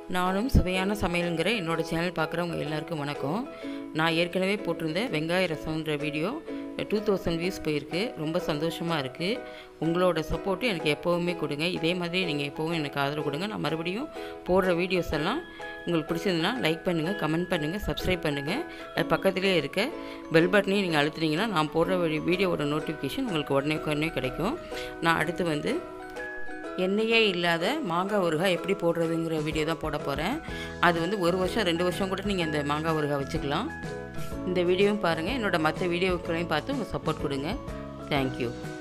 நானும் சுவையான சமையலுங்கிற என்னோடய சேனல் பார்க்குறவங்க எல்லாருக்கும் வணக்கம் நான் ஏற்கனவே போட்டிருந்த வெங்காய ரசம்ன்ற வீடியோ டூ தௌசண்ட் வியூஸ் போயிருக்கு ரொம்ப சந்தோஷமாக இருக்குது உங்களோட சப்போர்ட்டு எனக்கு எப்போவுமே கொடுங்க இதே மாதிரி நீங்கள் எப்போவும் எனக்கு ஆதரவு கொடுங்க நான் மறுபடியும் போடுற வீடியோஸ் எல்லாம் உங்களுக்கு பிடிச்சதுன்னா லைக் பண்ணுங்கள் கமெண்ட் பண்ணுங்கள் சப்ஸ்கிரைப் பண்ணுங்கள் அது பக்கத்துலேயே இருக்க பெல் பட்டனையும் நீங்கள் அழுத்துனீங்கன்னா நான் போடுற வீடியோவோட நோட்டிஃபிகேஷன் உங்களுக்கு உடனே உடனே கிடைக்கும் நான் அடுத்து வந்து எண்ணெயே இல்லாத மாங்காய் ஊறுகாய் எப்படி போடுறதுங்கிற வீடியோ தான் போட போகிறேன் அது வந்து ஒரு வருஷம் ரெண்டு வருஷம் கூட நீங்கள் இந்த மாங்காய் ஊறுகாய் வச்சுக்கலாம் இந்த வீடியோவும் பாருங்கள் என்னோடய மற்ற வீடியோக்களையும் பார்த்து உங்கள் சப்போர்ட் கொடுங்க தேங்க்யூ